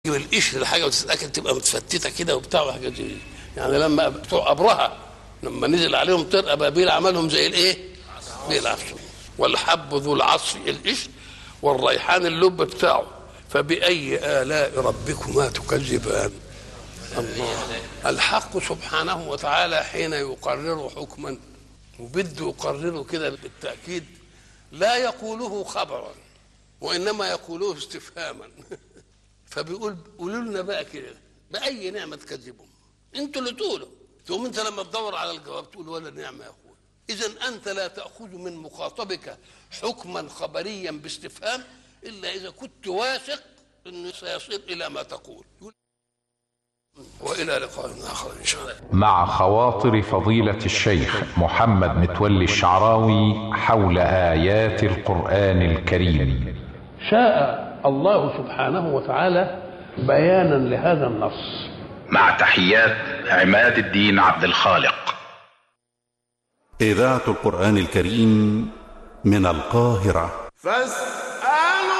تجيب القشر الحاجه وتتاكد تبقى متفتته كده وبتاع وحاجات زي دي يعني لما بتوع ابرهه لما نزل عليهم طير ابابيل عملهم زي الايه؟ زي العسل والحب ذو العصف القشر والريحان اللب بتاعه فبأي آلاء ربكما تكذبان الله الحق سبحانه وتعالى حين يقرر حكما وبده يقرره كده بالتأكيد لا يقوله خبرا وإنما يقوله استفهاما فبيقول قولوا لنا بقى كده بأي نعمة تكذبهم انتوا اللي تقولوا تقوم انت لما تدور على الجواب تقول ولا نعمة يا اخوي اذا انت لا تأخذ من مخاطبك حكما خبريا باستفهام الا اذا كنت واثق انه سيصير الى ما تقول والى لقاء اخر ان شاء الله مع خواطر فضيلة الشيخ محمد متولي الشعراوي حول آيات القرآن الكريم شاء الله سبحانه وتعالى بيانا لهذا النص مع تحيات عماد الدين عبد الخالق إذاعة القرآن الكريم من القاهرة فاس